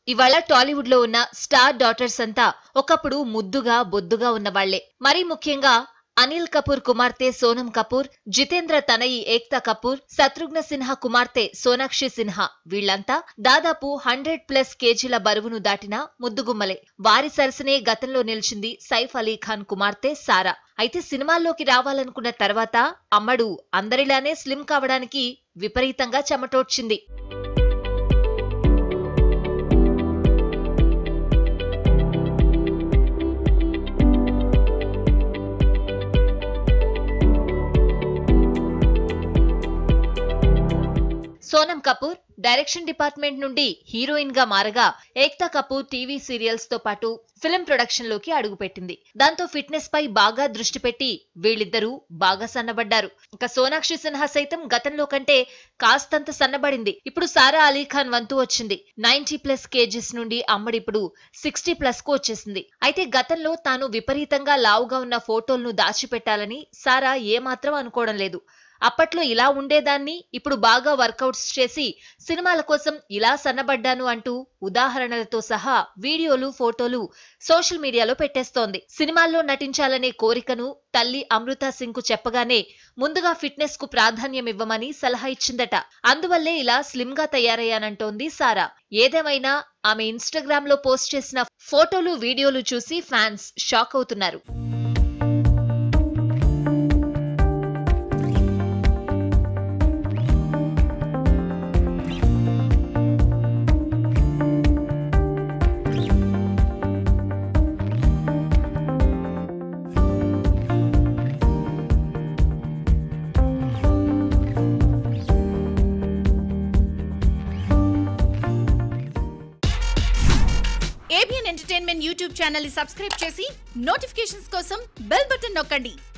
ఇవాళ టాలీవుడ్ లో ఉన్న స్టార్ డాటర్స్ అంతా ఒకప్పుడు ముద్దుగా బొద్దుగా ఉన్నవాళ్లే మరీ ముఖ్యంగా అనిల్ కపూర్ కుమార్తె సోనం కపూర్ జితేంద్ర తనయి ఏక్తా కపూర్ శత్రుఘ్న సిన్హా కుమార్తె సోనాక్షి సిన్హా వీళ్లంతా దాదాపు హండ్రెడ్ ప్లస్ కేజీల బరువును దాటిన ముద్దుగుమ్మలే వారి సరసనే గతంలో నిలిచింది సైఫ్ అలీ ఖాన్ కుమార్తె సారా అయితే సినిమాల్లోకి రావాలనుకున్న తర్వాత అమ్మడు అందరిలానే స్లిమ్ కావడానికి విపరీతంగా చెమటోడ్చింది సోనం కపూర్ డైరెక్షన్ డిపార్ట్మెంట్ నుండి హీరోయిన్ గా మారగా ఏక్తా కపూర్ టీవీ సీరియల్స్ తో పాటు ఫిల్మ్ ప్రొడక్షన్ లోకి అడుగుపెట్టింది దాంతో ఫిట్నెస్ పై బాగా దృష్టి పెట్టి వీళ్ళిద్దరూ బాగా సన్నబడ్డారు ఇంకా సోనాక్షి సిన్హా సైతం గతంలో కంటే కాస్తంత సన్నబడింది ఇప్పుడు సారా అలీ ఖాన్ వంతు వచ్చింది నైన్టీ ప్లస్ కేజీస్ నుండి అమ్మడిప్పుడు సిక్స్టీ ప్లస్ కు వచ్చేసింది అయితే గతంలో తాను విపరీతంగా లావుగా ఉన్న ఫోటోలను దాచిపెట్టాలని సారా ఏమాత్రం అనుకోవడం లేదు అప్పట్లో ఇలా ఉండేదాన్ని ఇప్పుడు బాగా వర్కౌట్స్ చేసి సినిమాల కోసం ఇలా సన్నబడ్డాను అంటూ ఉదాహరణలతో సహా వీడియోలు ఫోటోలు సోషల్ మీడియాలో పెట్టేస్తోంది సినిమాల్లో నటించాలనే కోరికను తల్లి అమృతా సింగ్ కు చెప్పగానే ముందుగా ఫిట్నెస్ కు ప్రాధాన్యం ఇవ్వమని సలహా ఇచ్చిందట అందువల్లే ఇలా స్లిమ్ గా తయారయ్యానంటోంది సారా ఏదేమైనా ఆమె ఇన్స్టాగ్రామ్ లో పోస్ట్ చేసిన ఫోటోలు వీడియోలు చూసి ఫ్యాన్స్ షాక్ అవుతున్నారు ఏబిఎన్ ఎంటర్టైన్మెంట్ యూట్యూబ్ ఛానల్ ని సబ్స్క్రైబ్ చేసి నోటిఫికేషన్స్ కోసం బెల్ బటన్ నొక్కండి